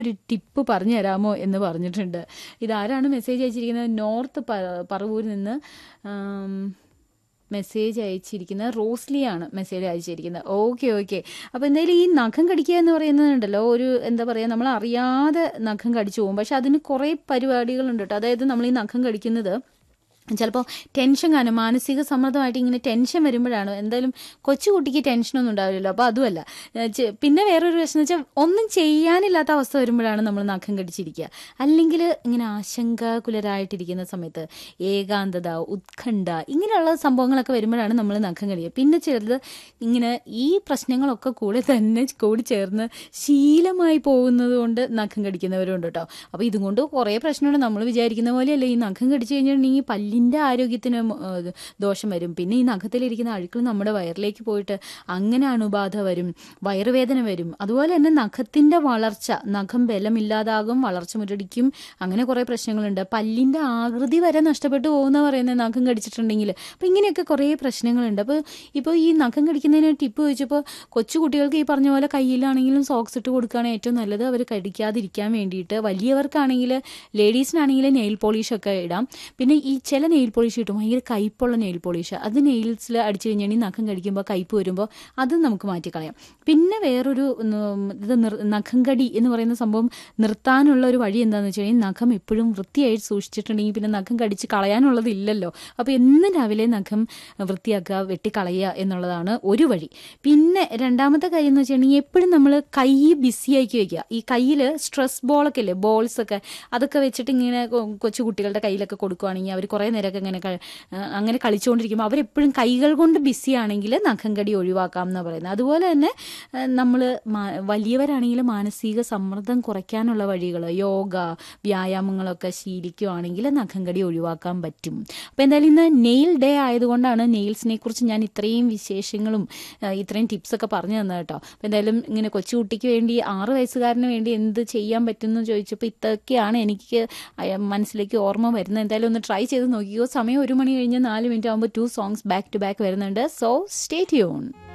ഒരു ടിപ്പ് പറഞ്ഞു തരാമോ എന്ന് പറഞ്ഞിട്ടുണ്ട് ഇതാരാണ് മെസ്സേജ് അയച്ചിരിക്കുന്നത് നോർത്ത് പ- പറവൂരിൽ നിന്ന് ആം, മെസ്സേജ് അയച്ചിരിക്കുന്നത് റോസ്ലിയാണ് മെസ്സേജ് അയച്ചിരിക്കുന്നത് ഓക്കെ ഓക്കെ അപ്പോൾ എന്തായാലും ഈ നഖം കടിക്കുക എന്ന് പറയുന്നതുണ്ടല്ലോ ഒരു എന്താ പറയുക നമ്മൾ അറിയാതെ നഖം കടിച്ചു പോകും പക്ഷെ അതിന് കുറേ പരിപാടികളുണ്ട് കേട്ടോ അതായത് നമ്മൾ ഈ നഖം കടിക്കുന്നത് ചിലപ്പോൾ ടെൻഷൻ കാരണം മാനസിക സമ്മർദ്ദമായിട്ട് ഇങ്ങനെ ടെൻഷൻ വരുമ്പോഴാണ് എന്തായാലും കൊച്ചുകുട്ടിക്ക് ടെൻഷനൊന്നും ഉണ്ടാവില്ലല്ലോ അപ്പോൾ അതുമല്ല ഏ, ചെ- പിന്നെ വേറൊരു പ്രശ്നം എന്ന് വെച്ചാൽ ഒന്നും ചെയ്യാനില്ലാത്ത അവസ്ഥ വരുമ്പോഴാണ് നമ്മൾ നഖം കടിച്ചിരിക്കുക അല്ലെങ്കിൽ ഇങ്ങനെ ആശങ്കാകുലരായിട്ടിരിക്കുന്ന സമയത്ത് ഏകാന്തത ഉത്കണ്ഠ ഇങ്ങനെയുള്ള സംഭവങ്ങളൊക്കെ വരുമ്പോഴാണ് നമ്മൾ നഖം കടിക്കുക പിന്നെ ചിലത് ഇങ്ങനെ ഈ പ്രശ്നങ്ങളൊക്കെ കൂടെ തന്നെ കൂടി ചേർന്ന് ശീലമായി പോകുന്നത് കൊണ്ട് നഖം കടിക്കുന്നവരുണ്ട് കേട്ടോ അപ്പോൾ ഇതും കൊണ്ട് കുറേ പ്രശ്നമുണ്ട് നമ്മൾ വിചാരിക്കുന്ന പോലെയല്ല ഈ നഖം കടിച്ചു കഴിഞ്ഞിട്ടുണ്ടെങ്കിൽ പല്ലിൻ്റെ ആരോഗ്യത്തിന് മ- ഏഹ് ദോഷം വരും പിന്നെ ഈ നഖത്തിലിരിക്കുന്ന അഴുക്കൾ നമ്മുടെ വയറിലേക്ക് പോയിട്ട് അങ്ങനെ അണുബാധ വരും വയറുവേദന വരും അതുപോലെ തന്നെ നഖത്തിൻ്റെ വളർച്ച നഖം ബലമില്ലാതാകും വളർച്ച മുരടിക്കും അങ്ങനെ കുറേ പ്രശ്നങ്ങളുണ്ട് പല്ലിൻ്റെ ആകൃതി വരെ നഷ്ടപ്പെട്ടു പോകുന്ന പറയുന്നത് നഖം കടിച്ചിട്ടുണ്ടെങ്കിൽ അപ്പോൾ ഇങ്ങനെയൊക്കെ കുറേ പ്രശ്നങ്ങളുണ്ട് അപ്പോൾ ഇപ്പോൾ ഈ നഖം കടിക്കുന്നതിന് ടിപ്പ് ചോദിച്ചപ്പോൾ കൊച്ചു കുട്ടികൾക്ക് ഈ പറഞ്ഞ പോലെ കയ്യിലാണെങ്കിലും സോക്സ് ഇട്ട് കൊടുക്കുകയാണ് ഏറ്റവും നല്ലത് അവർ കടിക്കാതിരിക്കാൻ വേണ്ടിയിട്ട് വലിയവർക്കാണെങ്കിൽ ലേഡീസിനാണെങ്കിൽ നെയിൽ പോളിഷൊക്കെ ഇടാം പിന്നെ ഈ ചില നെയിൽ പോളിഷ് കിട്ടും ഭയങ്കര കയ്പുള്ള നെയിൽ പോളിഷ് അത് നെയിൽസിൽ അടിച്ചു കഴിഞ്ഞാൽ നഖം കടിക്കുമ്പോൾ കയ്പ് വരുമ്പോൾ അത് നമുക്ക് മാറ്റിക്കളയാം പിന്നെ വേറൊരു ഉം, ഇത് നിർ നഖം കടി എന്ന് പറയുന്ന സംഭവം നിർത്താനുള്ള ഒരു വഴി എന്താണെന്ന് വെച്ച് കഴിഞ്ഞാൽ നഖം എപ്പോഴും വൃത്തിയായിട്ട് സൂക്ഷിച്ചിട്ടുണ്ടെങ്കിൽ പിന്നെ നഖം കടിച്ച് കളയാനുള്ളത് ഇല്ലല്ലോ അപ്പോൾ എന്നും രാവിലെ നഖം വൃത്തിയാക്കുക വെട്ടിക്കളയുക എന്നുള്ളതാണ് ഒരു വഴി പിന്നെ രണ്ടാമത്തെ കാര്യം എന്ന് വെച്ചിട്ടുണ്ടെങ്കിൽ എപ്പോഴും നമ്മൾ കൈ ബിസിയാക്കി വെക്കുക ഈ കയ്യിൽ സ്ട്രെസ് ബോളൊക്കെ ഇല്ലേ ബോൾസ് ഒക്കെ അതൊക്കെ വെച്ചിട്ട് ഇങ്ങനെ കൊ- കൊച്ചു കുട്ടികളുടെ കയ്യിലൊക്കെ കൊടുക്കുകയാണെങ്കിൽ അവർ കുറേ നേരമൊക്കെ ഇങ്ങനെ ക- ആ, അങ്ങനെ കളിച്ചുകൊണ്ടിരിക്കുമ്പോൾ അവരെപ്പോഴും കൈകൾ കൊണ്ട് ബിസി ആണെങ്കിൽ നഖം കടി ഒഴിവാക്കാം എന്നാണ് പറയുന്നത് അതുപോലെ തന്നെ നമ്മൾ വലിയവരാണെങ്കിൽ മാനസിക സമ്മർദ്ദം കുറയ്ക്കാനുള്ള വഴികൾ യോഗ വ്യായാമങ്ങളൊക്കെ ശീലിക്കുകയാണെങ്കിൽ നഖം കടി ഒഴിവാക്കാൻ പറ്റും അപ്പോൾ എന്തായാലും ഇന്ന് നെയിൽ ഡേ ആയതുകൊണ്ടാണ് നെയിൽസിനെ കുറിച്ച് ഞാൻ ഇത്രയും വിശേഷങ്ങളും ആ, ഇത്രയും ടിപ്സൊക്കെ പറഞ്ഞു തന്നത് കേട്ടോ അപ്പോൾ എന്തായാലും ഇങ്ങനെ കൊച്ചുകുട്ടിക്ക് വേണ്ടി ആറ് വയസ്സുകാരന് വേണ്ടി എന്ത് ചെയ്യാൻ പറ്റുമെന്ന് ചോദിച്ചപ്പോൾ ഇതൊക്കെയാണ് എനിക്ക് അയ- മനസ്സിലേക്ക് ഓർമ്മ വരുന്നത് എന്തായാലും ഒന്ന് ട്രൈ ചെയ്ത് നോക്കിയോ സമയം ഒരു മണി കഴിഞ്ഞ് നാല് മിനിറ്റ് ആകുമ്പോൾ two songs back to back വരുന്നുണ്ട് സോ സ്റ്റേ ട്യൂൺ